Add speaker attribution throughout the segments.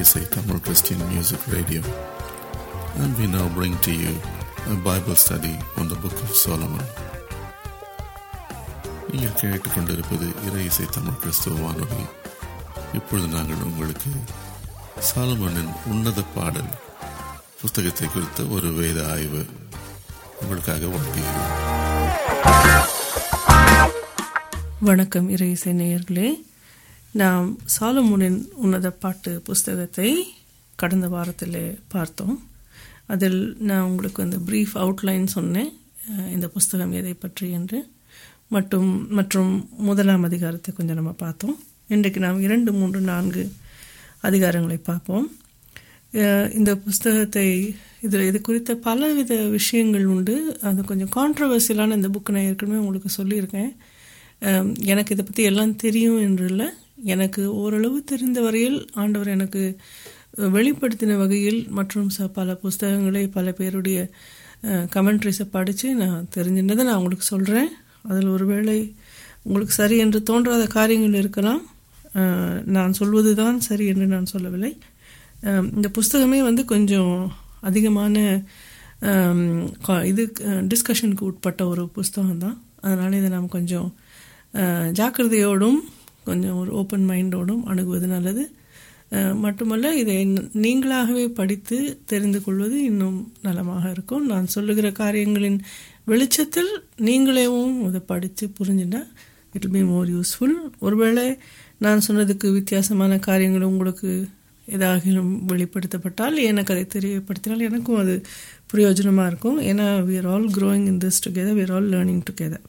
Speaker 1: IRSA Tamil Christian Music Radio. And we now bring to you a Bible study on the Book of Solomon. நீங்கள் கேட்டுக்கொண்டிருப்பது இறை இசை தமிழ் கிறிஸ்துவ வானொலி இப்பொழுது நாங்கள் உங்களுக்கு சாலமனின் உன்னத பாடல் புஸ்தகத்தை குறித்த ஒரு வேத ஆய்வு உங்களுக்காக வழங்குகிறோம்
Speaker 2: வணக்கம் இறை இசை நேயர்களே நாம் சாலமோனின் உன்னத பாட்டு புஸ்தகத்தை கடந்த வாரத்தில் பார்த்தோம் அதில் நான் உங்களுக்கு வந்து ப்ரீஃப் அவுட்லைன் சொன்னேன் அஹ், இந்த புஸ்தகம் எதை பற்றி என்று மற்றும் மற்றும் முதலாம் அதிகாரத்தை கொஞ்சம் நம்ம பார்த்தோம் இன்றைக்கு நாம் இரண்டு மூன்று நான்கு அதிகாரங்களை பார்ப்போம் அஹ், இந்த புஸ்தகத்தை இதில் இது குறித்த பலவித விஷயங்கள் உண்டு அது கொஞ்சம் கான்ட்ரவர்சியலான இந்த புக்கு நான் ஏற்கனவே உங்களுக்கு சொல்லியிருக்கேன் அஹ், எனக்கு இதை பற்றி எல்லாம் தெரியும் என்று இல்லை எனக்கு ஓரளவு தெரிந்த வரையில் ஆண்டவர் எனக்கு அஹ், வெளிப்படுத்தின வகையில் மற்றும் ச பல புஸ்தகங்களை பல பேருடைய கமெண்ட்ரிஸை படித்து நான் தெரிஞ்சின்றதை நான் உங்களுக்கு சொல்கிறேன் அதில் ஒருவேளை உங்களுக்கு சரி என்று தோன்றாத காரியங்கள் இருக்கலாம் அஹ், நான் சொல்வது தான் சரி என்று நான் சொல்லவில்லை அஹ், இந்த புஸ்தகமே வந்து கொஞ்சம் அதிகமான அஹ், கா- இது டிஸ்கஷனுக்கு உட்பட்ட ஒரு புஸ்தகம் தான் அதனால் இதை நாம் கொஞ்சம் அஹ், ஜாக்கிரதையோடும் கொஞ்சம் ஒரு ஓப்பன் மைண்டோடும் அணுகுவது நல்லது அஹ், மட்டுமல்ல இதை ந- நீங்களாகவே படித்து தெரிந்து கொள்வது இன்னும் நலமாக இருக்கும் நான் சொல்லுகிற காரியங்களின் வெளிச்சத்தில் நீங்களேவும் இதை படித்து புரிஞ்சுட்டா இட் பி மோர் யூஸ்ஃபுல் ஒருவேளை நான் சொன்னதுக்கு வித்தியாசமான காரியங்கள் உங்களுக்கு ஏதாகிலும் வெளிப்படுத்தப்பட்டால் எனக்கு அதை தெரியப்படுத்தினால் எனக்கும் அது பிரயோஜனமாக இருக்கும் ஏன்னா we are all growing in this together we are all learning together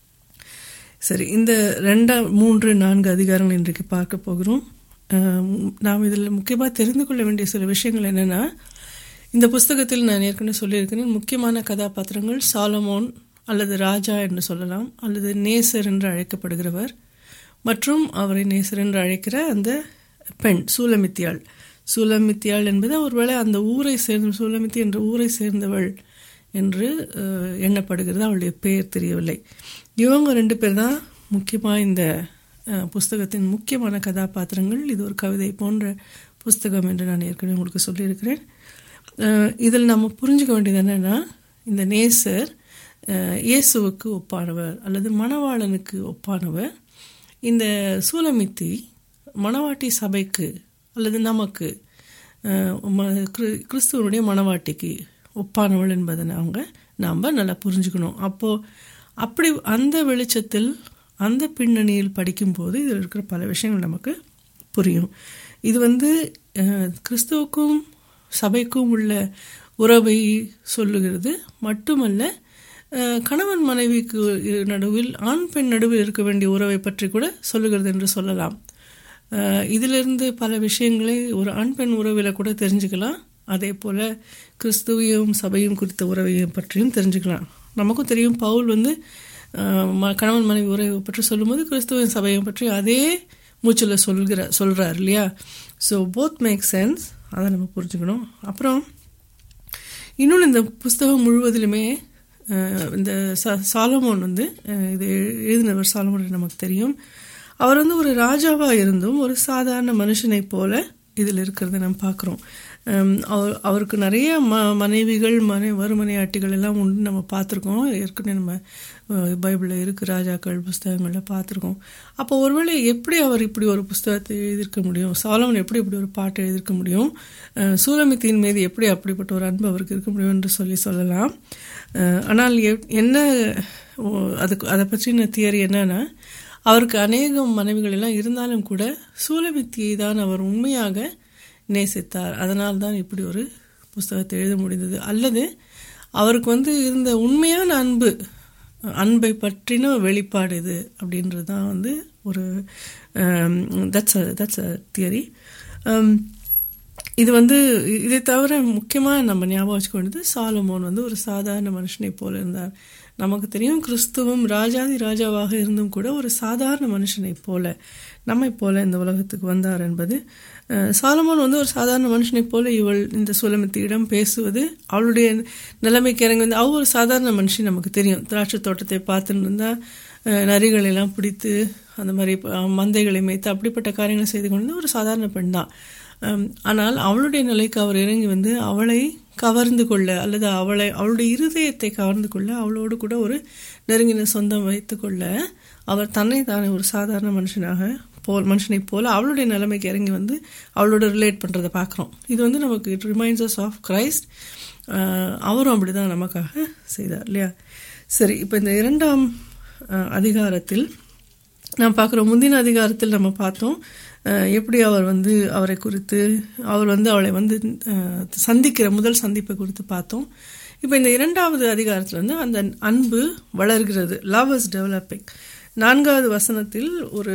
Speaker 2: சரி இந்த ரெண்டாம் மூன்று நான்கு அதிகாரங்கள் இன்றைக்கு பார்க்க போகிறோம் அஹ், நாம் இதில் முக்கியமாக தெரிந்து கொள்ள வேண்டிய சில விஷயங்கள் என்னென்னா இந்த புஸ்தகத்தில் நான் ஏற்கனவே சொல்லியிருக்கிறேன் முக்கியமான கதாபாத்திரங்கள் சாலமோன் அல்லது ராஜா என்று சொல்லலாம் அல்லது நேசர் என்று அழைக்கப்படுகிறவர் மற்றும் அவரை நேசர் என்று அழைக்கிற அந்த பெண் சூலமித்தியாள் சூலமித்தியாள் என்பது ஒருவேளை அந்த ஊரை சேர்ந்த சூலமித்தி என்ற ஊரை சேர்ந்தவள் என்று அஹ், எண்ணப்படுகிறது அவளுடைய பெயர் தெரியவில்லை இவங்க ரெண்டு பேர் தான் முக்கியமாக இந்த அஹ், புஸ்தகத்தின் முக்கியமான கதாபாத்திரங்கள் இது ஒரு கவிதை போன்ற புஸ்தகம் என்று நான் ஏற்கனவே உங்களுக்கு சொல்லியிருக்கிறேன் அஹ், இதில் நம்ம புரிஞ்சுக்க வேண்டியது என்னன்னா இந்த நேசர் அஹ், இயேசுவுக்கு ஒப்பானவர் அல்லது மணவாளனுக்கு ஒப்பானவர் இந்த சூலமித்தி மணவாட்டி சபைக்கு அல்லது நமக்கு அஹ், ம- கிறிஸ்து- கிறிஸ்துவனுடைய மணவாட்டிக்கு ஒப்பானவள் என்பதை அவங்க நாம் நல்லா புரிஞ்சுக்கணும் அப்போது அப்படி அந்த வெளிச்சத்தில் அந்த பின்னணியில் படிக்கும்போது இதில் இருக்கிற பல விஷயங்கள் நமக்கு புரியும் இது வந்து அஹ், கிறிஸ்துவுக்கும் சபைக்கும் உள்ள உறவை சொல்லுகிறது மட்டுமல்ல அஹ், கணவன் மனைவிக்கு இரு- நடுவில் ஆண் பெண் நடுவில் இருக்க வேண்டிய உறவை பற்றி கூட சொல்லுகிறது என்று சொல்லலாம் அஹ், இதிலிருந்து பல விஷயங்களை ஒரு ஆண் பெண் உறவில் கூட தெரிஞ்சுக்கலாம் அதே போல் கிறிஸ்துவையும் சபையும் குறித்த உறவையும் பற்றியும் தெரிஞ்சுக்கலாம் நமக்கும் தெரியும் பவுல் வந்து அஹ், ம- கணவன் மனைவி உறவை பற்றி சொல்லும்போது கிறிஸ்துவின் சபையை பற்றி அதே மூச்சில் சொல்கிற சொல்கிறார் இல்லையா ஸோ போத் மேக் சென்ஸ் அதை நம்ம புரிஞ்சுக்கணும் அப்புறம் இன்னொன்று இந்த புஸ்தகம் முழுவதிலுமே அஹ், இந்த ச சாலமோன் வந்து அஹ், இது எழுதினவர் சாலமோன் நமக்கு தெரியும் அவர் வந்து ஒரு ராஜாவாக இருந்தும் ஒரு சாதாரண மனுஷனைப் போல இதில் இருக்கிறத நம்ம பார்க்குறோம் அவர் அவருக்கு நிறைய ம மனைவிகள் மனை வறுமனையாட்டிகள் எல்லாம் உண்டு நம்ம பார்த்துருக்கோம் ஏற்கனவே நம்ம அஹ், பைபிளில் இருக்கு ராஜாக்கள் புஸ்தகங்களில் பார்த்துருக்கோம் அப்போ ஒருவேளை எப்படி அவர் இப்படி ஒரு புஸ்தகத்தை எழுதியிருக்க முடியும் சாலமன் எப்படி இப்படி ஒரு பாட்டு எழுதியிருக்க முடியும் அஹ், சூலமித்தியின் மீது எப்படி அப்படிப்பட்ட ஒரு அன்பு அவருக்கு இருக்க முடியும் என்று சொல்லி சொல்லலாம் அஹ், ஆனால் எப்- என்ன ஓ, அதுக்கு அதை பற்றின தியரி என்னன்னா அவருக்கு அநேகம் மனைவிகள் எல்லாம் இருந்தாலும் கூட சூலமித்தியை தான் அவர் உண்மையாக நேசித்தார் அதனால் தான் இப்படி ஒரு புஸ்தகத்தை எழுத முடிந்தது அல்லது அவருக்கு வந்து இருந்த உண்மையான அன்பு அன்பை பற்றின வெளிப்பாடு இது அப்படின்றது தான் வந்து ஒரு தட்ஸ் தட்ஸ் அ தியரி இது வந்து இதை தவிர முக்கியமாக நம்ம ஞாபகம் வச்சுக்க வேண்டியது சாலமோன் வந்து ஒரு சாதாரண மனுஷனை போல இருந்தார் நமக்கு தெரியும் கிறிஸ்துவும் ராஜாதி ராஜாவாக இருந்தும் கூட ஒரு சாதாரண மனுஷனை போல நம்மை போல இந்த உலகத்துக்கு வந்தார் என்பது அஹ், சாலமோன் வந்து ஒரு சாதாரண மனுஷனைப் போல இவள் இந்த சுலமத்தியிடம் பேசுவது அவளுடைய நிலைமைக்கு இறங்கி வந்து அவ ஒரு சாதாரண மனுஷன் நமக்கு தெரியும் திராட்சை தோட்டத்தை பார்த்துட்டு இருந்தா அஹ், நரிகளை எல்லாம் பிடித்து அந்த மாதிரி ப- மந்தைகளை மேய்த்து அப்படிப்பட்ட காரியங்களை செய்து கொண்டு ஒரு சாதாரண பெண் தான் அம், ஆனால் அவளுடைய நிலைக்கு அவர் இறங்கி வந்து அவளை கவர்ந்து கொள்ள அல்லது அவளை அவளுடைய இருதயத்தை கவர்ந்து கொள்ள அவளோடு கூட ஒரு நெருங்கின சொந்தம் வைத்துக்கொள்ள அவர் தன்னை தானே ஒரு சாதாரண மனுஷனாக போல் மனுஷனைப் போல அவளுடைய நிலைமைக்கு இறங்கி வந்து அவளோட ரிலேட் பண்ணுறதை பார்க்குறோம் இது வந்து நமக்கு இட் ரிமைண்ட்ஸ் ஆஃப் கிரைஸ்ட் அவரும் அப்படி தான் நமக்காக செய்தார் இல்லையா சரி இப்போ இந்த இரண்டாம் அஹ், அதிகாரத்தில் நான் பார்க்குறோம் முந்தின அதிகாரத்தில் நம்ம பார்த்தோம் அஹ், எப்படி அவர் வந்து அவரை குறித்து அவர் வந்து அவளை வந்து அஹ், சந்திக்கிற முதல் சந்திப்பை குறித்து பார்த்தோம் இப்போ இந்த இரண்டாவது அதிகாரத்தில் வந்து அந்த அன்பு வளர்கிறது லவ் இஸ் டெவலப்பிங் நான்காவது வசனத்தில் ஒரு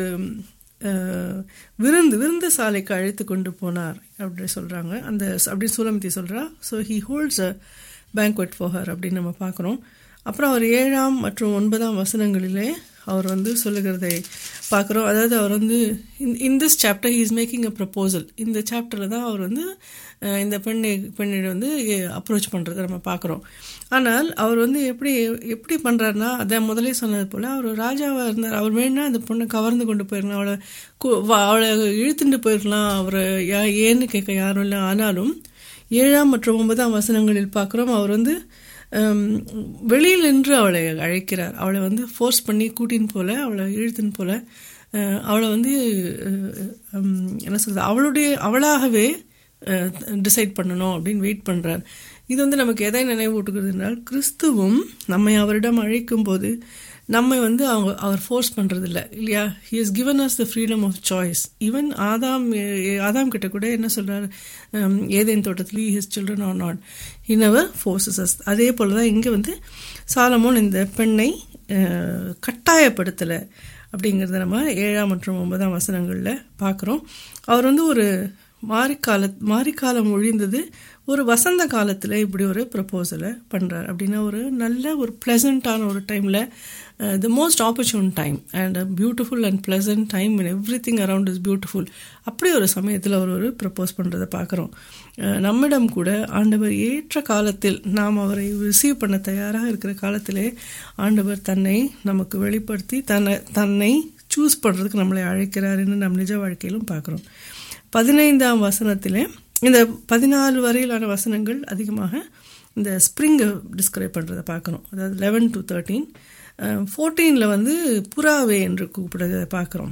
Speaker 2: அஹ், விருந்து விருந்து சாலைக்கு அழைத்து கொண்டு போனார் அப்படி சொல்கிறாங்க அந்த அப்படி சூலமதி சொல்கிறா so he holds a banquet for அப்படின்னு நம்ம பார்க்குறோம் அப்புறம் அவர் ஏழாம் மற்றும் ஒன்பதாம் வசனங்களிலே அவர் வந்து சொல்லுகிறதை பார்க்குறோம் அதாவது அவர் வந்து in this chapter he is making a proposal இந்த சாப்டரில் தான் அவர் வந்து அஹ், இந்த பெண்ணை பெண்ணிடம் வந்து அப்ரோச் பண்ணுறதை நம்ம பார்க்குறோம் ஆனால் அவர் வந்து எப்படி எப்படி பண்ணுறாருனா அதை முதலே சொன்னது போல் அவர் ராஜாவாக இருந்தார் அவர் வேணும்னா அந்த பொண்ணை கவர்ந்து கொண்டு போயிருக்கலாம் அவளை கு- வ- அவளை இழுத்துட்டு போயிருக்கலாம் அவரை யா ஏன்னு கேட்க யாரும் இல்லை ஆனாலும் ஏழாம் மற்றும் ஒன்பதாம் வசனங்களில் பார்க்குறோம் அவர் வந்து ஹம், வெளியில் நின்று அவளை அழைக்கிறார் அவளை வந்து ஃபோர்ஸ் பண்ணி கூட்டின்னு போல அவளை இழுத்துன்னு போல அஹ், அவளை வந்து அஹ், ஹம், என்ன சொல்றது அவளுடைய அவளாகவே டிசைட் பண்ணணும் அப்படின்னு வெயிட் பண்றார் இது வந்து நமக்கு எதை நினைவூட்டுகிறது என்றால் கிறிஸ்துவும் நம்மை அவரிடம் அழைக்கும் போது நம்மை வந்து அவங்க அவர் ஃபோர்ஸ் பண்றது இல்ல இல்லையா he is given us the freedom of choice even ஆதாம் எ- ஆதாம் கிட்ட கூட என்ன சொல்றாரு ஹம், ஏதேன் தோட்டத்தில் his children are not he never forces us அதே போல தான் இங்கே வந்து சாலமோன் இந்த பெண்ணை அஹ், கட்டாயப்படுத்தலை அப்படிங்கிறத நம்ம ஏழாம் மற்றும் ஒன்பதாம் வசனங்களில் பார்க்குறோம் அவர் வந்து ஒரு மாரிக்கால மாரிக்காலம் ஒழிந்தது ஒரு வசந்த காலத்தில் இப்படி ஒரு ப்ரப்போசலை பண்ணுறார் அப்படின்னா ஒரு நல்ல ஒரு ப்ளசண்ட்டான ஒரு டைமில் the most opportune time and beautiful and pleasant time in everything around is beautiful அப்படி ஒரு சமயத்தில் அவர் ஒரு ப்ரப்போஸ் பண்ணுறதை பார்க்குறோம் நம்மிடம் கூட ஆண்டவர் ஏற்ற காலத்தில் நாம் அவரை ரிசீவ் பண்ண தயாராக இருக்கிற காலத்திலே ஆண்டவர் தன்னை நமக்கு வெளிப்படுத்தி தன்னை தன்னை சூஸ் பண்ணுறதுக்கு நம்மளை அழைக்கிறாருன்னு நம் நிஜ வாழ்க்கையிலும் பார்க்குறோம் பதினைந்தாம் வசனத்திலே இந்த பதினாலு வரையிலான வசனங்கள் அதிகமாக இந்த ஸ்ப்ரிங்கை டிஸ்கிரைப் பண்ணுறதை பார்க்குறோம் அதாவது லெவன் டு தேர்ட்டீன் ஃபோர்டீனில் வந்து புறாவே என்று கூப்பிடுறதை பார்க்குறோம்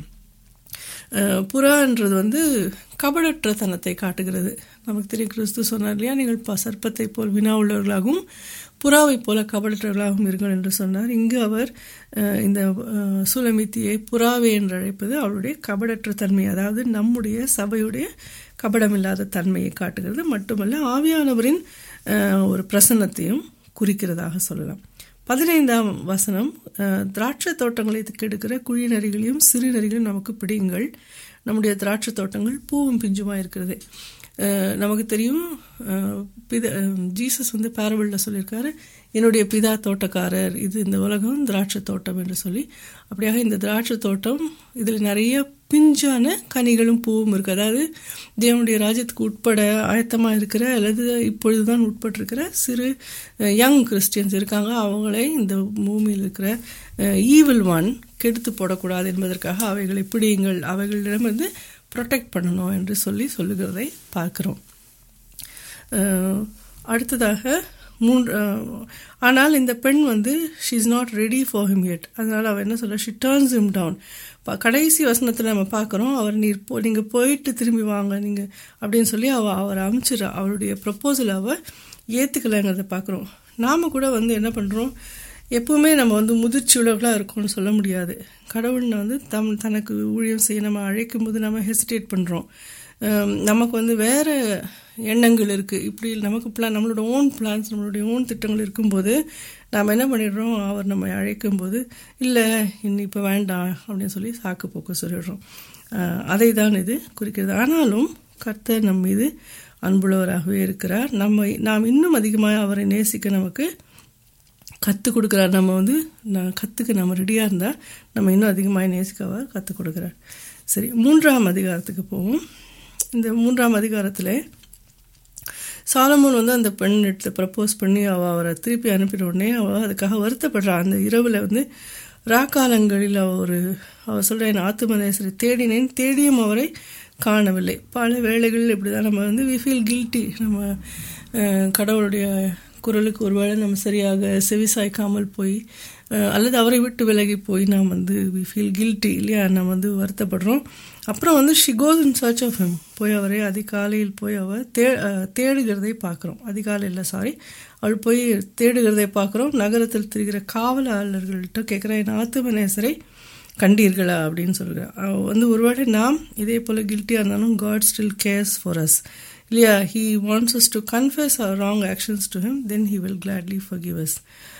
Speaker 2: அஹ் புறான்றது வந்து கபடற்ற தனத்தை காட்டுகிறது நமக்கு தெரியும் கிறிஸ்து சொன்னார் இல்லையா நீங்கள் ப- சர்ப்பத்தை போல் வினா உள்ளவர்களாகவும் புறாவைப் போல கபடற்றவர்களாகவும் இருங்கள் என்று சொன்னார் இங்கு அவர் அஹ், இந்த அஹ், சுலமித்தியை புறாவே என்று அழைப்பது அவளுடைய கபடற்ற தன்மை அதாவது நம்முடைய சபையுடைய கபடமில்லாத தன்மையை காட்டுகிறது மட்டுமல்ல ஆவியானவரின் அஹ், ஒரு பிரசன்னத்தையும் குறிக்கிறதாக சொல்லலாம் பதினைந்தாம் வசனம் அஹ், திராட்சை தோட்டங்களை கெடுக்கிற குழி நரிகளையும் சிறு நரிகளையும் நமக்கு பிடியுங்கள் நம்முடைய திராட்சை தோட்டங்கள் பூவும் பிஞ்சுமா இருக்கிறது அஹ், நமக்கு தெரியும் அஹ், பித அஹ், ஜீசஸ் வந்து பேரபிளில் சொல்லியிருக்காரு என்னுடைய பிதா தோட்டக்காரர் இது இந்த உலகம் திராட்சை தோட்டம் என்று சொல்லி அப்படியாக இந்த திராட்சை தோட்டம் இதில் நிறைய பிஞ்சான கனிகளும் பூவும் இருக்கு அதாவது தேவனுடைய ராஜ்யத்துக்கு உட்பட ஆயத்தமாக இருக்கிற அல்லது இப்பொழுதுதான் உட்பட்டிருக்கிற சிறு யங் கிறிஸ்டியன்ஸ் இருக்காங்க அவங்களை இந்த பூமியில் இருக்கிற ஈவில் ஒன் கெடுத்து போடக்கூடாது என்பதற்காக அவைகளை பிடியுங்கள் அவைகளிடமிருந்து ப்ரொடெக்ட் பண்ணணும் என்று சொல்லி சொல்லுகிறதை பார்க்கிறோம் அஹ், அடுத்ததாக மூன்று அஹ், ஆனால் இந்த பெண் வந்து she is not ready for him yet அதனால அவள் என்ன சொல்ல ஷி டர்ன்ஸ் him டவுன் கடைசி வசனத்தில் நம்ம பார்க்குறோம் அவர் நீர் போ நீங்கள் போயிட்டு திரும்பி வாங்க நீங்கள் அப்படின்னு சொல்லி அவள் அவரை அமுச்சிடா அவருடைய ப்ரப்போசல் அவள் ஏற்றுக்கலைங்கிறத பார்க்குறோம் நாம் கூட வந்து என்ன பண்ணுறோம் எப்பவுமே நம்ம வந்து முதிர்ச்சி உள்ளவர்களாக இருக்கோம்னு சொல்ல முடியாது கடவுள்னு வந்து தம் தனக்கு ஊழியம் செய்ய நம்ம அழைக்கும் போது நம்ம ஹெசிடேட் பண்ணுறோம் நமக்கு வந்து வேற எண்ணங்கள் இருக்குது இப்படி நமக்கு பிளான் நம்மளோட ஓன் பிளான்ஸ் நம்மளுடைய ஓன் திட்டங்கள் இருக்கும்போது நாம் என்ன பண்ணிடுறோம் அவர் நம்ம அழைக்கும் போது இல்லை இன்னும் இப்போ வேண்டாம் அப்படின்னு சொல்லி சாக்கு போக்கு சொல்லிடுறோம் அஹ், அதை தான் இது குறிக்கிறது ஆனாலும் கர்த்தர் நம் மீது அன்புள்ளவராகவே இருக்கிறார் நம்ம நாம் இன்னும் அதிகமாக அவரை நேசிக்க நமக்கு கற்றுக் கொடுக்குறார் நம்ம வந்து நான் கற்றுக்க நம்ம ரெடியாக இருந்தால் நம்ம இன்னும் அதிகமாக நேசிக்க அவர் கற்றுக் கொடுக்குறார் சரி மூன்றாம் அதிகாரத்துக்கு போவோம் இந்த மூன்றாம் அதிகாரத்தில் சாலமோன் வந்து அந்த பெண் எடுத்து ப்ரப்போஸ் பண்ணி அவள் அவரை திருப்பி அனுப்பின உடனே அவள் அதுக்காக வருத்தப்படுறா அந்த இரவில் வந்து ராக்காலங்களில் அவ ஒரு அவள் சொல்கிற என் ஆத்துமனேசரை தேடினேன் தேடியும் அவரை காணவில்லை பல வேளைகளில் இப்படி தான் நம்ம வந்து வி ஃபீல் கில்ட்டி நம்ம அஹ், கடவுளுடைய குரலுக்கு ஒருவேளை நம்ம சரியாக செவிசாய்க்காமல் போய் அஹ், அல்லது அவரை விட்டு விலகி போய் நாம் வந்து வி ஃபீல் கில்ட்டி இல்லையா நம்ம வந்து வருத்தப்படுறோம் அப்புறம் வந்து she goes in search of him போய் அவரை அதிகாலையில் போய் அவள் தே அஹ், தேடுகிறதை பார்க்குறோம் அதிகாலை இல்லை சாரி அவள் போய் தேடுகிறதை பார்க்குறோம் நகரத்தில் திரிகிற காவலாளர்கள்ட்ட கேட்குற என் ஆத்துமநேசரை கண்டீர்களா அப்படின்னு சொல்கிறார் அவ வந்து ஒருவேளை நாம் இதே போல் கில்ட்டியாக இருந்தாலும் God still cares for us இல்லையா he wants us to confess அவர் wrong actions to him then he will gladly forgive us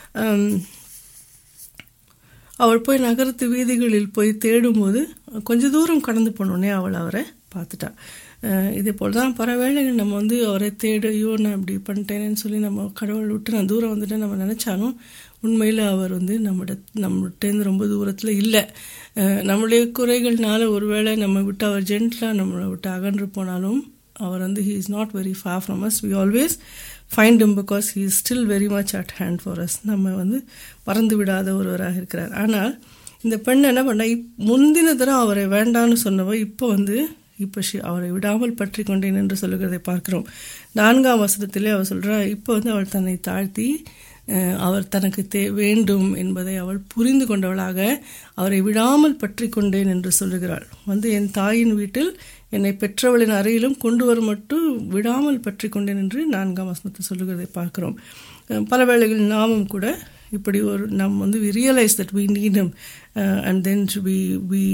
Speaker 2: அவள் போய் நகரத்து வீதிகளில் போய் தேடும்போது கொஞ்ச தூரம் கடந்து போனோடனே அவள் அவரை பார்த்துட்டா அஹ் இதே போல் தான் பல வேளைகள் நம்ம வந்து அவரை தேடு ஐயோ நான் இப்படி பண்ணிட்டேனேன்னு சொல்லி நம்ம கடவுள் விட்டு நான் தூரம் வந்துட்டு நம்ம நினச்சாலும் உண்மையில் அவர் வந்து நம்மட நம்மகிட்டேருந்து ரொம்ப தூரத்தில் இல்லை அஹ் நம்முடைய குறைகள்னால ஒருவேளை நம்ம விட்டு அவர் ஜென்ட்லாக நம்மளை விட்டு அகன்று போனாலும் அவர் வந்து he is not very far from us we always find him because he is still very much at hand for us நம்ம வந்து மறந்து விடாத ஒருவராக இருக்கிறார் ஆனால் இந்த பெண் என்ன பண்ணா இப் முந்தின தரம் அவரை வேண்டான்னு சொன்னவ இப்போ வந்து இப்போ ஷி அவரை விடாமல் பற்றி கொண்டேன் என்று சொல்லுகிறதை பார்க்கிறோம் நான்காம் வசனத்திலே அவள் சொல்றா இப்போ வந்து அவள் தன்னை தாழ்த்தி அஹ், அவர் தனக்கு தே வேண்டும் என்பதை அவள் புரிந்து கொண்டவளாக அவரை விடாமல் பற்றி கொண்டேன் என்று சொல்லுகிறாள் வந்து என் தாயின் வீட்டில் என்னை பெற்றவளின் அறையிலும் கொண்டு வரும் மட்டும் விடாமல் பற்றி கொண்டேன் என்று நான்காம் வசனத்தை சொல்லுகிறதை பார்க்கிறோம் அஹ், பல வேளைகளில் நாமும் கூட இப்படி ஒரு நாம் வந்து we realise that we need hmm and then we we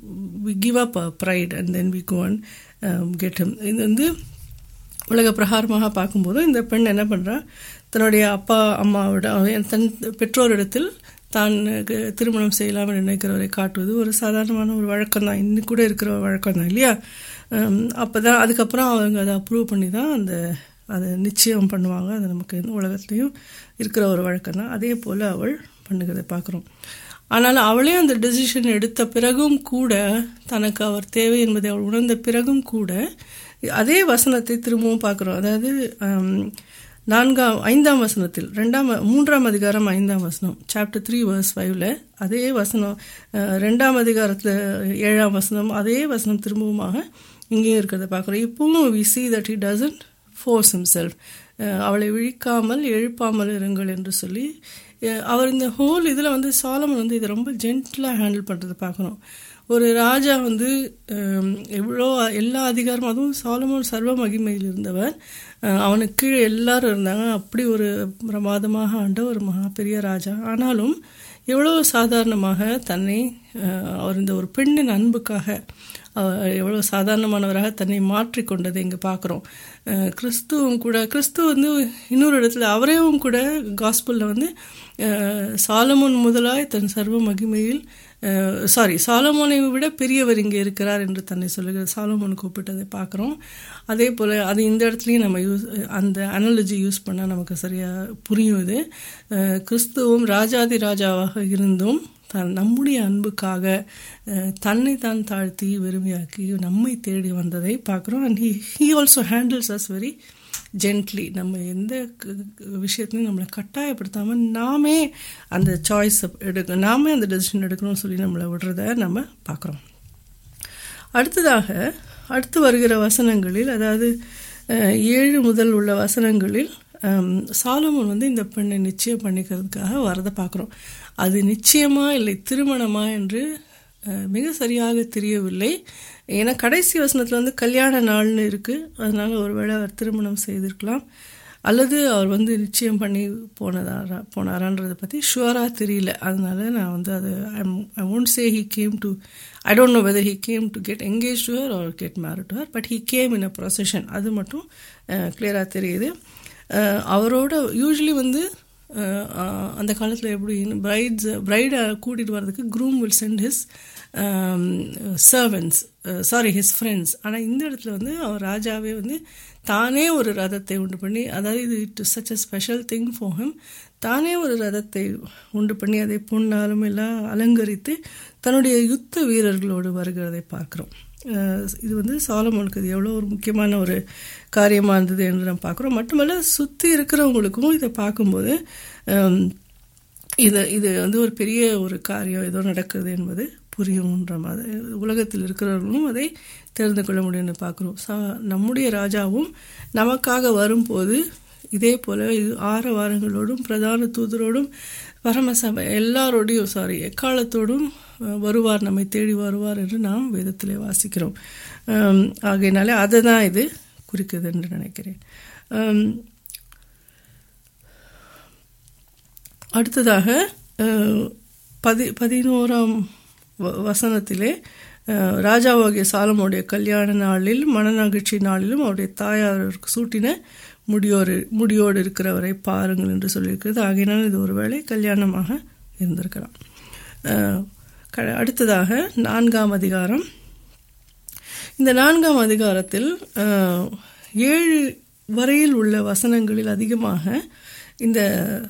Speaker 2: we give up pride and then we go and get hmm இது வந்து உலக பிரகாரமாக பார்க்கும்போது இந்த பெண் என்ன பண்ணுறா தன்னுடைய அப்பா அம்மாவிட அவ- தன் பெற்றோரிடத்தில் தான் கு- திருமணம் செய்யலாம் என்று நினைக்கிறவரை காட்டுவது ஒரு சாதாரணமான ஒரு வழக்கம் தான் இன்னும் கூட இருக்கிற ஒரு வழக்கம் தான் இல்லையா அப்போ தான் அதுக்கப்புறம் அவங்க அதை அப்ரூவ் பண்ணி தான் அந்த அதை நிச்சயம் பண்ணுவாங்க அது நமக்கு இந்த உலகத்துலேயும் இருக்கிற ஒரு வழக்கம் தான் அதே போல் அவள் பண்ணுகிறதை பார்க்குறோம் ஆனால் அவளே அந்த டெசிஷன் எடுத்த பிறகும் கூட தனக்கு அவர் தேவை என்பதை அவள் உணர்ந்த பிறகும் கூட அதே வசனத்தை திரும்பவும் பார்க்குறோம் அதாவது ஆம், நான்காம் ஐந்தாம் வசனத்தில் ரெண்டாம் மூன்றாம் அதிகாரம் ஐந்தாம் வசனம் சாப்டர் த்ரீ வர்ஸ் ஃபைவ்ல அதே வசனம் அஹ், ரெண்டாம் அதிகாரத்தில் ஏழாம் வசனம் அதே வசனம் திரும்பவுமாக இங்கேயும் இருக்கிறத பார்க்குறோம் இப்பவும் we see that he doesn't force himself ah, அவளை விழிக்காமல் எழுப்பாமல் இருங்கள் என்று சொல்லி அஹ், அவர் இந்த ஹோல் இதில் வந்து சாலமன் வந்து இதை ரொம்ப ஜென்டிலாக ஹேண்டில் பண்ணுறதை பார்க்கணும் ஒரு ராஜா வந்து ஹம், எவ்வளோ எல்லா அதிகாரமும் அதுவும் சாலமோன் சர்வ மகிமையில் இருந்தவர் அஹ், அவனுக்கு கீழே எல்லாரும் இருந்தாங்க அப்படி ஒரு பிரமாதமாக ஆண்ட ஒரு மகா பெரிய ராஜா ஆனாலும் எவ்வளோ சாதாரணமாக தன்னை அஹ், அவர் இந்த ஒரு பெண்ணின் அன்புக்காக அவர் எவ்வளோ சாதாரணமானவராக தன்னை மாற்றிக்கொண்டதை இங்கே பார்க்குறோம் கிறிஸ்துவும் கூட கிறிஸ்து வந்து இன்னொரு இடத்துல அவரையும் கூட காஸ்பலில் வந்து அஹ், சாலமோன் முதலாய் தன் சர்வ மகிமையில் சாரி சாலமோனை விட பெரியவர் இங்கே இருக்கிறார் என்று தன்னை சொல்லுகிற சாலமோன் கூப்பிட்டதை பார்க்குறோம் அதே போல் அது இந்த இடத்துலையும் நம்ம யூஸ் அந்த அனாலஜி யூஸ் பண்ணால் நமக்கு சரியாக புரியும் இது அஹ், கிறிஸ்துவும் ராஜாதி ராஜாவாக இருந்தும் தன் நம்முடைய அன்புக்காக அஹ், தன்னை தான் தாழ்த்தி வெறுமையாக்கி நம்மை தேடி வந்ததை பார்க்குறோம் and he he also handles us very gently நம்ம எந்த க- க- விஷயத்தையும் நம்மளை கட்டாயப்படுத்தாமல் நாமே அந்த சாய்ஸ் எடுக்க நாமே அந்த டெசிஷன் எடுக்கணும்னு சொல்லி நம்மளை விடுறத நம்ம பார்க்குறோம் அடுத்ததாக அடுத்து வருகிற வசனங்களில் அதாவது அஹ், ஏழு முதல் உள்ள வசனங்களில் ஹம், சாலமோன் வந்து இந்த பெண்ணை நிச்சயம் பண்ணிக்கிறதுக்காக வரதை பார்க்குறோம் அது நிச்சயமா இல்லை திருமணமா என்று அஹ், மிக சரியாக தெரியவில்லை ஏன்னா கடைசி வசனத்தில் வந்து கல்யாண நாள்னு இருக்குது அதனால ஒருவேளை அவர் திருமணம் செய்திருக்கலாம் அல்லது அவர் வந்து நிச்சயம் பண்ணி போனதாரா போனாரான்றதை பற்றி ஷுவராக தெரியல அதனால நான் வந்து அது I won't say he came to I don't know whether he came to get engage to her or get married to her but he came in a procession அது மட்டும் கிளியராக தெரியுது அஹ், அவரோட யூஸ்வலி வந்து அஹ், அஹ், அந்த காலத்தில் எப்படி பிரைட்ஸ் பிரைடை கூட்டிகிட்டு வர்றதுக்கு groom will send his servants sorry his friends ஆனால் இந்த இடத்துல வந்து அவர் ராஜாவே வந்து தானே ஒரு ரதத்தை உண்டு பண்ணி அதாவது இது it such a special thing for him தானே ஒரு ரதத்தை உண்டு பண்ணி அதை பொன்னாலும் எல்லாம் அலங்கரித்து தன்னுடைய யுத்த வீரர்களோடு வருகிறதை பார்க்குறோம் அஹ் இது வந்து சாலமோனுக்கு இது எவ்வளோ ஒரு முக்கியமான ஒரு காரியமாக இருந்தது என்று நம்ம பார்க்குறோம் மட்டுமல்ல சுற்றி இருக்கிறவங்களுக்கும் இதை பார்க்கும்போது அம், இது இது வந்து ஒரு பெரிய ஒரு காரியம் ஏதோ நடக்குது என்பது புரியும்ன்ற மாதிரி உலகத்தில் இருக்கிறவர்களும் அதை தெரிந்து கொள்ள முடியும்னு பார்க்குறோம் ச நம்முடைய ராஜாவும் நமக்காக வரும்போது இதே போல ஆற வாரங்களோடும் பிரதான தூதரோடும் பரமசபை எல்லாரோடையும் சாரி எக்காலத்தோடும் வருவார் நம்மை தேடி வருவார் என்று நாம் வேதத்திலே வாசிக்கிறோம் ஆகையினாலே அதை தான் இது குறிக்குது என்று நினைக்கிறேன் அடுத்ததாக பதி பதினோராம் வசனத்திலே ராஜாவாகிய சாலமோடைய கல்யாண நாளில் மனநகிழ்ச்சி நாளிலும் அவருடைய தாயாருக்கு சூட்டின முடியோடு முடியோடு இருக்கிறவரை பாருங்கள் என்று சொல்லியிருக்கிறது ஆகையினால் இது ஒருவேளை கல்யாணமாக இருந்திருக்கலாம் அடுத்ததாக நான்காம் அதிகாரம் இந்த நான்காம் அதிகாரத்தில் ஏழு வரையில் உள்ள வசனங்களில் அதிகமாக இந்த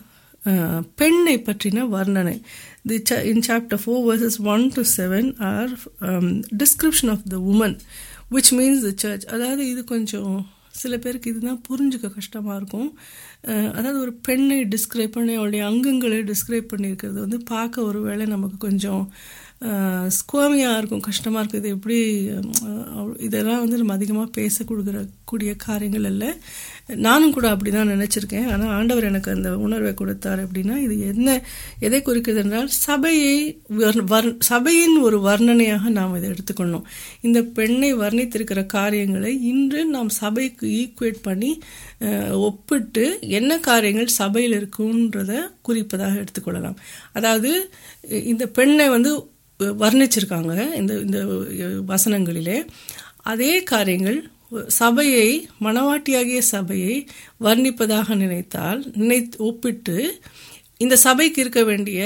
Speaker 2: பெண்ணை பற்றின வர்ணனை the in chapter four verses one to seven are description of the woman which means the church அதாவது இது கொஞ்சம் சில பேருக்கு இதுதான் புரிஞ்சுக்க கஷ்டமாக இருக்கும் அதாவது ஒரு பெண்ணை டிஸ்கிரைப் பண்ணி அவளுடைய அங்கங்களை டிஸ்கிரைப் பண்ணியிருக்கிறது வந்து பார்க்க ஒரு வேளை நமக்கு கொஞ்சம் ஸ்கோமியாக இருக்கும் கஷ்டமாக இருக்குது இது எப்படி இதெல்லாம் வந்து நம்ம அதிகமாக பேச கொடுக்குற கூடிய காரியங்கள் அல்ல நானும் கூட அப்படி தான் நினச்சிருக்கேன் ஆனால் ஆண்டவர் எனக்கு அந்த உணர்வை கொடுத்தார் அப்படின்னா இது என்ன எதை குறிக்கிறது என்றால் சபையை சபையின் ஒரு வர்ணனையாக நாம் இதை எடுத்துக்கொள்ளணும் இந்த பெண்ணை வர்ணித்திருக்கிற காரியங்களை இன்று நாம் சபைக்கு ஈக்குவேட் பண்ணி ஒப்பிட்டு என்ன காரியங்கள் சபையில் இருக்குன்றத குறிப்பதாக எடுத்துக்கொள்ளலாம் அதாவது இந்த பெண்ணை வந்து வர்ணிச்சிருக்காங்க இந்த இந்த வசனங்களிலே அதே காரியங்கள் சபையை மணவாட்டியாகிய சபையை வர்ணிப்பதாக நினைத்தால் நினை ஒப்பிட்டு இந்த சபைக்கு இருக்க வேண்டிய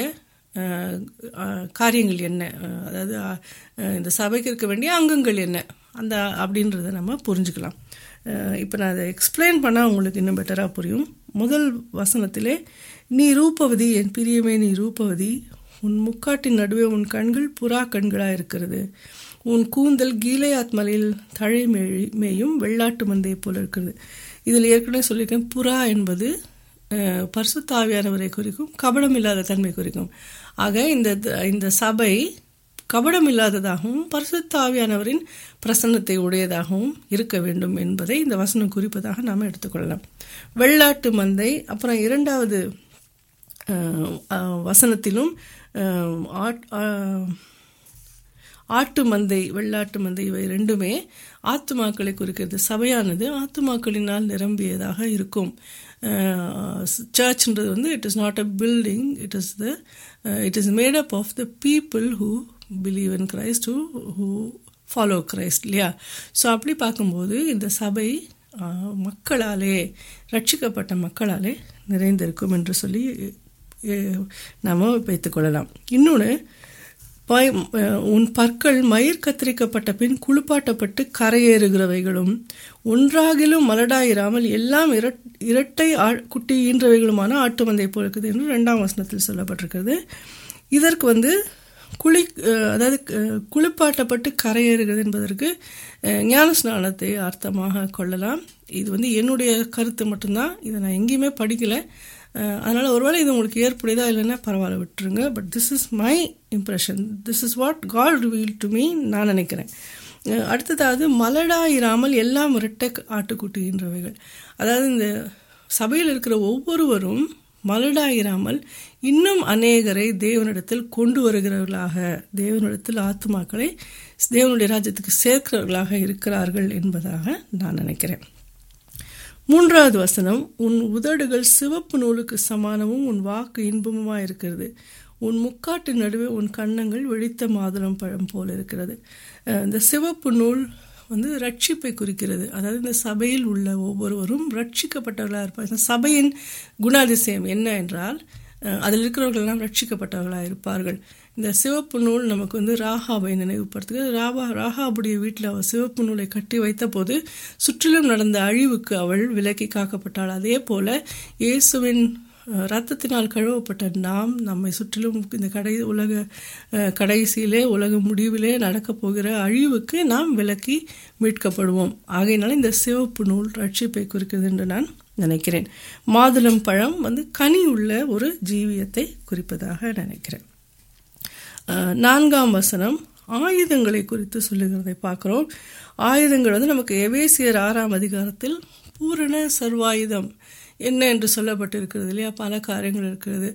Speaker 2: காரியங்கள் என்ன அதாவது இந்த சபைக்கு இருக்க வேண்டிய அங்கங்கள் என்ன அந்த அப்படின்றத நம்ம புரிஞ்சுக்கலாம் இப்போ நான் அதை எக்ஸ்பிளைன் பண்ணால் உங்களுக்கு இன்னும் பெட்டராக புரியும் முதல் வசனத்திலே நீ ரூபவதி என் பிரியமே நீ ரூபவதி உன் முக்காட்டின் நடுவே உன் கண்கள் புறா கண்களாக இருக்கிறது உன் கூந்தல் கீழையாத் மலையில் தழை மேயும் வெள்ளாட்டு மந்தையை போல இருக்கிறது இதில் ஏற்கனவே சொல்லியிருக்கேன் புறா என்பது பரிசுத்தாவியானவரை குறிக்கும் கபடம் இல்லாத தன்மை குறிக்கும் ஆக இந்த இந்த சபை கபடம் இல்லாததாகவும் பரிசுத்தாவியானவரின் பிரசன்னத்தை உடையதாகவும் இருக்க வேண்டும் என்பதை இந்த வசனம் குறிப்பதாக நாம் எடுத்துக்கொள்ளலாம் வெள்ளாட்டு மந்தை அப்புறம் இரண்டாவது வசனத்திலும் ஆட்டு மந்தை வெள்ளாட்டு மந்தை இவை ரெண்டுமே ஆத்துமாக்களை குறிக்கிறது சபையானது ஆத்துமாக்களினால் நிரம்பியதாக இருக்கும் சர்ச்ன்றது வந்து it is not a building it is the it is made up of the people who believe in Christ who who follow Christ இல்லையா ஸோ அப்படி பார்க்கும்போது இந்த சபை மக்களாலே ரட்சிக்கப்பட்ட மக்களாலே நிறைந்திருக்கும் என்று சொல்லி நாம் வைத்துக்கொள்ளலாம் இன்னொன்று உன் பற்கள் மயிர் கத்திரிக்கப்பட்ட பின் குளிப்பாட்டப்பட்டு கரையேறுகிறவைகளும் ஒன்றாகிலும் மலடாயிராமல் எல்லாம் இரட்டை குட்டி ஈன்றவைகளுமான ஆட்டு மந்தை போல் இருக்குது என்று ரெண்டாம் வசனத்தில் சொல்லப்பட்டிருக்கிறது இதற்கு வந்து குளி அதாவது குளிப்பாட்டப்பட்டு கரையேறுகிறது என்பதற்கு ஞான ஸ்நானத்தை அர்த்தமாக கொள்ளலாம் இது வந்து என்னுடைய கருத்து மட்டும்தான் இதை நான் எங்கேயுமே படிக்கலை அதனால் ஒருவேளை இது உங்களுக்கு ஏற்புடையதா இல்லைன்னா பரவாயில்ல விட்டுருங்க but this is my impression this is what God reveal to me நான் நினைக்கிறேன் அடுத்ததாவது மலடாயிராமல் எல்லாம் இரட்டை ஆட்டுக்குட்டின்றவைகள் அதாவது இந்த சபையில் இருக்கிற ஒவ்வொருவரும் மலடாயிராமல் இன்னும் அநேகரை தேவனிடத்தில் கொண்டு வருகிறவர்களாக தேவனிடத்தில் ஆத்மாக்களை தேவனுடைய ராஜ்யத்துக்கு சேர்க்கிறவர்களாக இருக்கிறார்கள் என்பதாக நான் நினைக்கிறேன் மூன்றாவது வசனம் உன் உதடுகள் சிவப்பு நூலுக்கு சமானமும் உன் வாக்கு இன்பமுமா இருக்கிறது உன் முக்காட்டு நடுவே உன் கன்னங்கள் வெடித்த மாதுளம் பழம் போல இருக்கிறது இந்த சிவப்பு நூல் வந்து ரட்சிப்பை குறிக்கிறது அதாவது இந்த சபையில் உள்ள ஒவ்வொருவரும் ரட்சிக்கப்பட்டவர்களாக இருப்பாங்க சபையின் குணாதிசயம் என்ன என்றால் அதில் இருக்கிறவர்களெல்லாம் ரட்சிக்கப்பட்டவர்களாக இருப்பார்கள் இந்த சிவப்பு நூல் நமக்கு வந்து ராகாவை நினைவுபடுத்துகிறது ராபா ராகாவுடைய வீட்டில் அவள் சிவப்பு நூலை கட்டி வைத்த போது சுற்றிலும் நடந்த அழிவுக்கு அவள் விலக்கி காக்கப்பட்டாள் அதே போல இயேசுவின் ரத்தத்தினால் கழுவப்பட்ட நாம் நம்மை சுற்றிலும் இந்த கடை உலக கடைசியிலே உலக முடிவிலே நடக்கப் போகிற அழிவுக்கு நாம் விலக்கி மீட்கப்படுவோம் ஆகையினால இந்த சிவப்பு நூல் ரட்சிப்பை குறிக்கிறது என்று நான் நினைக்கிறேன் மாதுளம் பழம் வந்து கனி உள்ள ஒரு ஜீவியத்தை குறிப்பதாக நினைக்கிறேன் அஹ், நான்காம் வசனம் ஆயுதங்களை குறித்து சொல்லுகிறதை பார்க்கிறோம் ஆயுதங்கள் வந்து நமக்கு எவேசியர் ஆறாம் அதிகாரத்தில் பூரண சர்வாயுதம் என்ன என்று சொல்லப்பட்டிருக்கிறது இல்லையா பல காரியங்கள் இருக்கிறது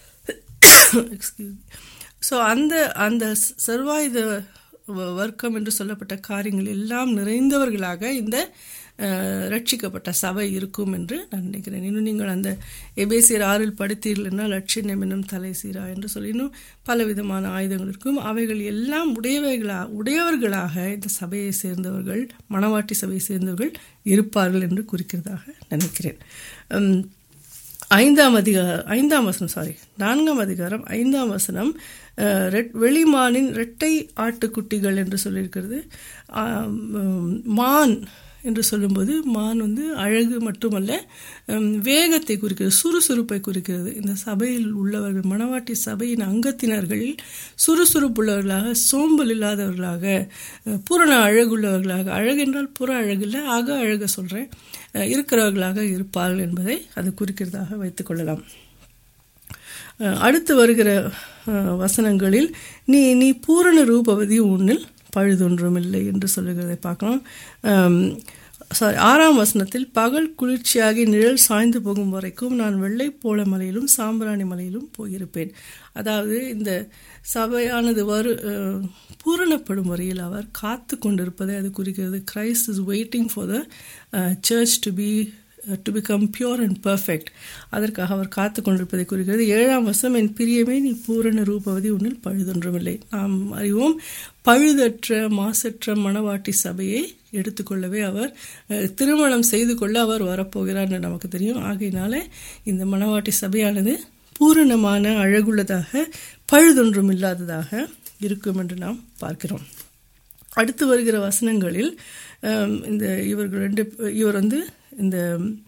Speaker 2: எக்ஸ்கியூஸ் ஸோ அந்த அந்த சர்வாயுத வ- வர்க்கம் என்று சொல்லப்பட்ட காரியங்கள் எல்லாம் நிறைந்தவர்களாக இந்த அஹ், ரட்சிக்கப்பட்ட சபை இருக்கும் என்று நான் நினைக்கிறேன் இன்னும் நீங்கள் அந்த எபேசியர் ஆறில் படித்தீர்கள்னா லட்சியம் என்னும் தலை சீரா என்று சொல்லி இன்னும் பலவிதமான ஆயுதங்கள் இருக்கும் அவைகள் எல்லாம் உடையவைகளா உடையவர்களாக இந்த சபையை சேர்ந்தவர்கள் மணவாட்டி சபையை சேர்ந்தவர்கள் இருப்பார்கள் என்று குறிக்கிறதாக நினைக்கிறேன் உம், ஐந்தாம் அதிகார ஐந்தாம் வசனம் சாரி நான்காம் அதிகாரம் ஐந்தாம் வசனம் அஹ், ரெட்- வெளிமானின் இரட்டை ஆட்டுக்குட்டிகள் என்று சொல்லியிருக்கிறது ஆம், உம், மான் என்று சொல்லும்போது மான் வந்து அழகு மட்டுமல்ல உம், வேகத்தை குறிக்கிறது சுறுசுறுப்பை குறிக்கிறது இந்த சபையில் உள்ளவர்கள் மணவாட்டி சபையின் அங்கத்தினர்கள் சுறுசுறுப்புள்ளவர்களாக சோம்பல் இல்லாதவர்களாக அஹ், பூரண அழகுள்ளவர்களாக அழகு என்றால் புற அழகு இல்லை அக அழக சொல்கிறேன் இருக்கிறவர்களாக இருப்பார்கள் என்பதை அது குறிக்கிறதாக வைத்துக்கொள்ளலாம் அஹ், அடுத்து வருகிற அஹ், வசனங்களில் நீ நீ பூரண ரூபவதி உன்னில் பழுதொன்றும் இல்லை என்று சொல்லுகிறதை பார்க்கலாம் சாரி ஆறாம் வசனத்தில் பகல் குளிர்ச்சியாகி நிழல் சாய்ந்து போகும் வரைக்கும் நான் வெள்ளை போல மலையிலும் சாம்பிராணி மலையிலும் போயிருப்பேன் அதாவது இந்த சபையானது வரு அஹ், பூரணப்படும் வரையில் அவர் காத்து கொண்டிருப்பதை அது குறிக்கிறது Christ is waiting for the church to be to become pure and perfect அதற்காக அவர் காத்து கொண்டிருப்பதை குறிக்கிறது ஏழாம் வருஷம் என் பிரியமே நீ பூரண ரூபவதி உன்னில் பழுதொன்றுமில்லை நாம் அறிவோம் பழுதற்ற மாசற்ற மணவாட்டி சபையை எடுத்துக்கொள்ளவே அவர் அஹ், திருமணம் செய்து கொள்ள அவர் வரப்போகிறார் என்று நமக்கு தெரியும் ஆகையினால இந்த மணவாட்டி சபையானது பூரணமான அழகுள்ளதாக பழுதொன்றும் இல்லாததாக இருக்கும் என்று நாம் பார்க்கிறோம் அடுத்து வருகிற வசனங்களில் ஆம், இந்த இவர்கள் ரெண்டு இவர் வந்து இந்த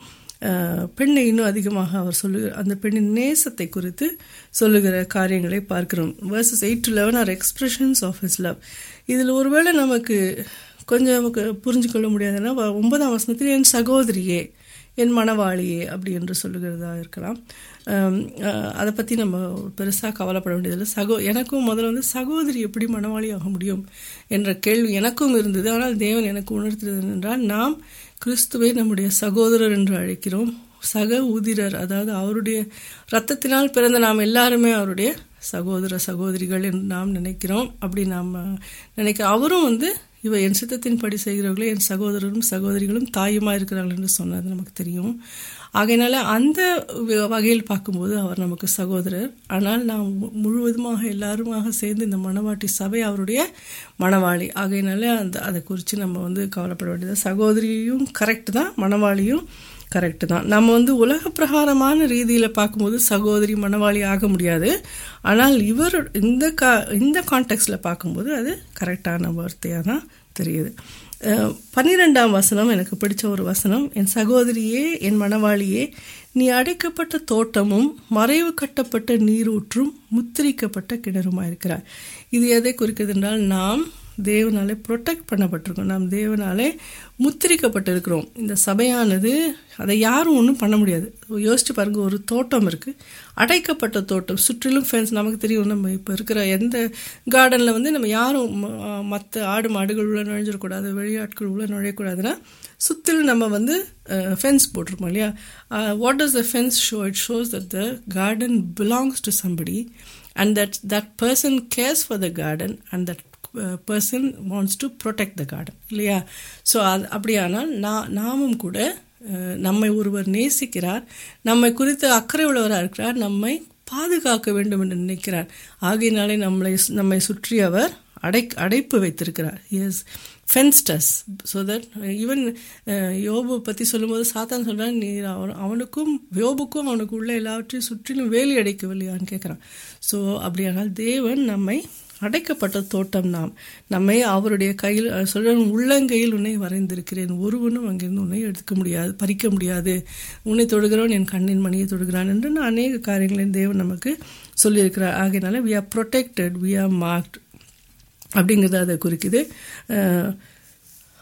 Speaker 2: ஆ, பெண்ணை இன்னும் அதிகமாக அவர் சொல்லுகிற அந்த பெண்ணின் நேசத்தை குறித்து சொல்லுகிற காரியங்களை பார்க்கிறோம் verses eight to eleven are expressions of his love இதில் ஒருவேளை நமக்கு கொஞ்சம் நமக்கு புரிஞ்சு கொள்ள முடியாதுன்னா வ- ஒன்பதாம் வசனத்தில் என் சகோதரியே என் மணவாளியே அப்படி என்று சொல்லுகிறதா இருக்கலாம் ஆம், அஹ், அதை பற்றி நம்ம பெருசாக கவலைப்பட வேண்டியதில்லை சகோ எனக்கும் முதல்ல வந்து சகோதரி எப்படி மணவாளி ஆக முடியும் என்ற கேள்வி எனக்கும் இருந்தது ஆனால் தேவன் எனக்கு உணர்த்துறது என்றால் நாம் கிறிஸ்துவை நம்முடைய சகோதரர் என்று அழைக்கிறோம் சக உதிரர் அதாவது அவருடைய இரத்தத்தினால் பிறந்த நாம் எல்லாருமே அவருடைய சகோதர சகோதரிகள் என்று நாம் நினைக்கிறோம் அப்படி நாம் நினைக்க அவரும் வந்து இவ என் சித்தத்தின்படி செய்கிறவர்களே என் சகோதரரும் சகோதரிகளும் தாயுமா இருக்கிறார்கள் என்று சொன்னது நமக்கு தெரியும் ஆகையினால அந்த வ- வகையில் பார்க்கும்போது அவர் நமக்கு சகோதரர் ஆனால் நாம் மு- முழுவதுமாக எல்லாருமாக சேர்ந்து இந்த மணவாட்டி சபை அவருடைய மணவாளி ஆகையினால அந்த அதை குறித்து நம்ம வந்து கவலைப்பட வேண்டியது சகோதரியும் கரெக்ட் தான் மணவாளியும் கரெக்டு தான் நம்ம வந்து உலக பிரகாரமான ரீதியில் பார்க்கும்போது சகோதரி மணவாளி ஆக முடியாது ஆனால் இவர் இந்த கா இந்த கான்டெக்ட்ல பார்க்கும்போது அது கரெக்டான வார்த்தையாக தான் தெரியுது அஹ், பன்னிரெண்டாம் வசனம் எனக்கு பிடிச்ச ஒரு வசனம் என் சகோதரியே என் மணவாளியே நீ அடைக்கப்பட்ட தோட்டமும் மறைவு கட்டப்பட்ட நீரூற்றும் முத்திரிக்கப்பட்ட கிணறுமாயிருக்கிறாய் இது எதை குறிக்கிறது என்றால் நாம் தேவனாலே ப்ரொடெக்ட் பண்ணப்பட்டிருக்கோம் நாம் தேவனாலே முத்திரிக்கப்பட்டிருக்கிறோம் இந்த சபையானது அதை யாரும் ஒன்றும் பண்ண முடியாது யோசிச்சு பாருங்க ஒரு தோட்டம் இருக்கு அடைக்கப்பட்ட தோட்டம் சுற்றிலும் ஃபென்ஸ் நமக்கு தெரியும் நம்ம இப்போ இருக்கிற எந்த கார்டனில் வந்து நம்ம யாரும் மற்ற ஆடு மாடுகள் உள்ள நுழைஞ்சிடக்கூடாது வெளியாட்கள் உள்ள நுழையக்கூடாதுன்னா சுற்றிலும் நம்ம வந்து ஃபென்ஸ் போட்டிருப்போம் இல்லையா what does the fence show it shows that the garden belongs to somebody and that that person cares for the garden and that person wants to protect the garden இல்லையா ஸோ அது அப்படியானால் நான் நாமும் கூட அஹ், நம்மை ஒருவர் நேசிக்கிறார் நம்மை குறித்து அக்கறை உள்ளவராக இருக்கிறார் நம்மை பாதுகாக்க வேண்டும் என்று நினைக்கிறார் ஆகையினாலே நம்மளை நம்மை சுற்றி அவர் அடை அடைப்பு வைத்திருக்கிறார் yes fenced us so that even யோபு பற்றி சொல்லும்போது சாத்தான் சொல்கிறான் நீ அவன் அவனுக்கும் யோபுக்கும் அவனுக்கு உள்ள எல்லாவற்றையும் சுற்றிலும் வேலி அடைக்கவில்லையான்னு கேட்குறான் ஸோ அப்படியானால் தேவன் நம்மை அடைக்கப்பட்ட தோட்டம் நாம் நம்மை அவருடைய கையில் சொல்ற உள்ளங்கையில் உன்னை வரைந்திருக்கிறேன் ஒருவனும் அங்கிருந்து உன்னை எடுக்க முடியாது பறிக்க முடியாது உன்னை தொடுகிறவன் என் கண்ணின் மணியை தொடுகிறான் என்று நான் அநேக காரியங்களின் தேவன் நமக்கு சொல்லியிருக்கிறார் ஆகையினால we are protected we are marked அப்படிங்கிறது அதை குறிக்குது அஹ்,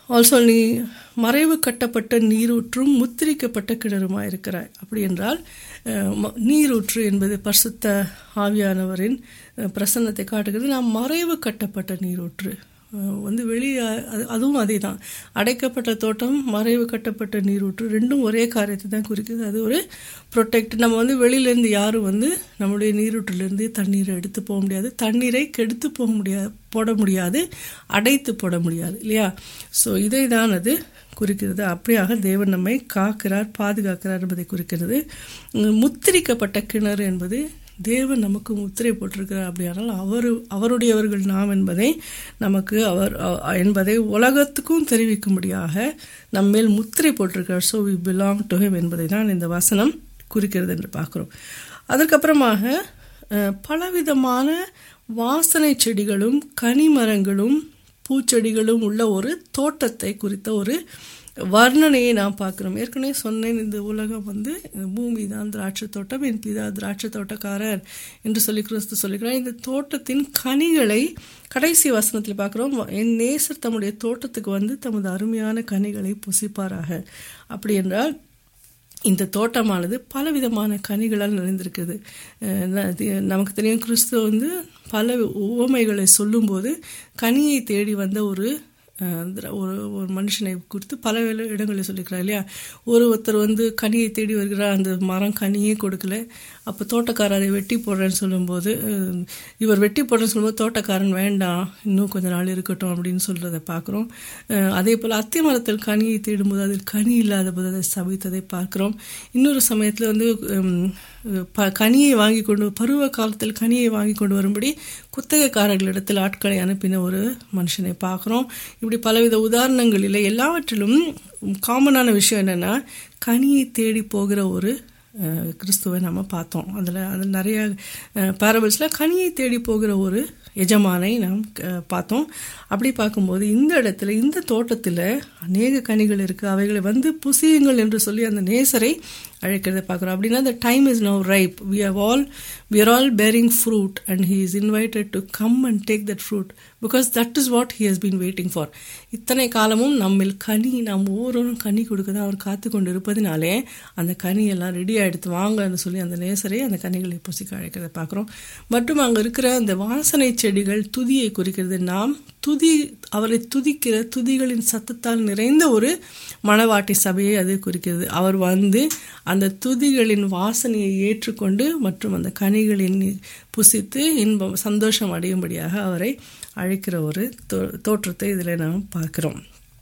Speaker 2: ஆல்சோ நீ மறைவு கட்டப்பட்ட நீரூற்றும் முத்திரிக்கப்பட்ட கிணறுமா இருக்கிறாய் அப்படி என்றால் அஹ், ம- நீரூற்று என்பது பரிசுத்த ஆவியானவரின் அஹ், பிரசன்னத்தை காட்டுகிறது நாம் மறைவு கட்டப்பட்ட நீரூற்று அஹ், வந்து வெளியே அது- அதுவும் அதே தான் அடைக்கப்பட்ட தோட்டம் மறைவு கட்டப்பட்ட நீரூற்று ரெண்டும் ஒரே காரியத்தை தான் குறிக்குது அது ஒரு ப்ரொடெக்ட் நம்ம வந்து வெளியிலேருந்து யாரும் வந்து நம்முடைய நீரூற்றிலிருந்து தண்ணீரை எடுத்து போக முடியாது தண்ணீரை கெடுத்து போக முடியாது போட முடியாது அடைத்து போட முடியாது இல்லையா ஸோ இதை தான் அது குறிக்கிறது அப்படியாக தேவன் நம்மை காக்கிறார் பாதுகாக்கிறார் என்பதை குறிக்கிறது உம், முத்திரிக்கப்பட்ட கிணறு என்பது தேவன் நமக்கு முத்திரை போட்டிருக்கிறார் அப்படியானால் அவர் அவருடையவர்கள் நாம் என்பதை நமக்கு அவர் அ- என்பதை உலகத்துக்கும் தெரிவிக்கும்படியாக நம்மேல் முத்திரை போட்டிருக்கிறார் so we belong to him என்பதை தான் இந்த வசனம் குறிக்கிறது என்று பார்க்கிறோம் அதற்கப்புறமாக அஹ், பலவிதமான வாசனை செடிகளும் கனிமரங்களும் பூச்செடிகளும் உள்ள ஒரு தோட்டத்தை குறித்த ஒரு வர்ணனையை நாம் பார்க்கிறோம் ஏற்கனவே சொன்னேன் இந்த உலகம் வந்து இந்த பூமி தான் திராட்சை தோட்டம் என் பிதா திராட்சை தோட்டக்காரர் என்று சொல்லி கிறிஸ்து சொல்லிக்கிறார் இந்த தோட்டத்தின் கனிகளை கடைசி வசனத்தில் பார்க்கிறோம் என் நேசர் தம்முடைய தோட்டத்துக்கு வந்து தமது அருமையான கனிகளை புசிப்பாராக அப்படி என்றால் இந்த தோட்டமானது பலவிதமான கனிகளால் நிறைந்திருக்குது அஹ் ந- இது நமக்கு தெரியும் கிறிஸ்து வந்து பல உவமைகளை சொல்லும்போது கனியை தேடி வந்த ஒரு அஹ், திர- ஒரு ஒரு மனுஷனை குறித்து பல வேளை- இடங்களில் சொல்லிக்கிறார் இல்லையா ஒரு ஒருத்தர் வந்து கனியை தேடி வருகிறார் அந்த மரம் கனியே கொடுக்கல அப்போ தோட்டக்காரர் அதை வெட்டி போடுறேன்னு சொல்லும்போது அஹ், இவர் வெட்டி போடுறேன்னு சொல்லும்போது தோட்டக்காரன் வேண்டாம் இன்னும் கொஞ்ச நாள் இருக்கட்டும் அப்படின்னு சொல்றதை பார்க்குறோம் அதே போல் அத்தி மரத்தில் கனியை தேடும்போது அதில் கனி இல்லாத போது அதை சபித்ததை பார்க்கிறோம் இன்னொரு சமயத்தில் வந்து உம், ப கனியை வாங்கி கொண்டு பருவ காலத்தில் கனியை வாங்கி கொண்டு வரும்படி குத்தகைக்காரர்களிடத்தில் ஆட்களை அனுப்பின ஒரு மனுஷனை பார்க்குறோம் இப்படி பலவித உதாரணங்களில் எல்லாவற்றிலும் காமனான விஷயம் என்னன்னா கனியை தேடி போகிற ஒரு அஹ், கிறிஸ்துவை நம்ம பார்த்தோம் அதில் அதில் நிறைய பேரபிள்ஸில் கனியை தேடி போகிற ஒரு எஜமானை நாம் அஹ், பார்த்தோம் அப்படி பார்க்கும்போது இந்த இடத்துல இந்த தோட்டத்தில் அநேக கனிகள் இருக்குது அவைகளை வந்து புசியுங்கள் என்று சொல்லி அந்த நேசரை அழைக்கிறத பார்க்குறோம் அப்படின்னா the time is now ripe we have all we are all bearing fruit and he is invited to come and take that fruit because that is what he has been waiting for இத்தனை காலமும் நம்மில் கனி நாம் ஒவ்வொருவரும் கனி கொடுக்க தான் அவர் காத்து கொண்டு இருப்பதினாலே அந்த கனி எல்லாம் ரெடி ஆகிடுத்து வாங்கன்னு சொல்லி அந்த நேசரை அந்த கனிகளை புசிக்க அழைக்கிறத பார்க்குறோம் மற்றும் அங்கே இருக்கிற அந்த வாசனை செடிகள் துதியை குறிக்கிறது நாம் துதி அவரை துதிக்கிற துதிகளின் சத்தத்தால் நிறைந்த ஒரு மணவாட்டி சபையை அது குறிக்கிறது அவர் வந்து அந்த துதிகளின் வாசனையை ஏற்றுக்கொண்டு மற்றும் அந்த கனிகளின் புசித்து இன்பம் சந்தோஷம் அடையும்படியாக அவரை அழைக்கிற ஒரு தோ- தோற்றத்தை இதில் நாம் பார்க்கிறோம்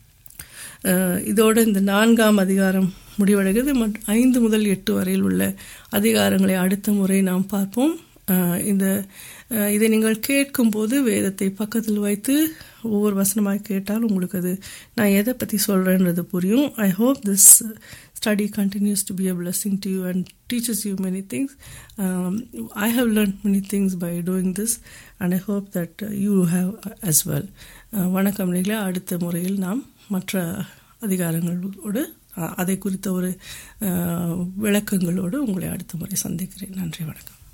Speaker 2: அஹ் இதோட இந்த நான்காம் அதிகாரம் முடிவடைகிறது மற்றும் ஐந்து முதல் எட்டு வரையில் உள்ள அதிகாரங்களை அடுத்த முறை நாம் பார்ப்போம் அஹ் இந்த அஹ் இதை நீங்கள் கேட்கும்போது வேதத்தை பக்கத்தில் வைத்து ஒவ்வொரு வசனமாக கேட்டால் உங்களுக்கு அது நான் எதை பற்றி சொல்கிறேன்றது புரியும் I hope this study continues to be a blessing to you and teaches you many things. Um, I have learned many things by doing this, and I hope that uh, you have as well. Uh, வணக்கம் நேயர்களே. அடுத்த முறையில் நாம் மற்ற அதிகாரங்களோடு அஹ், அதை குறித்த ஒரு அஹ், விளக்கங்களோடு உங்களை அடுத்த முறை சந்திக்கிறேன் நன்றி வணக்கம்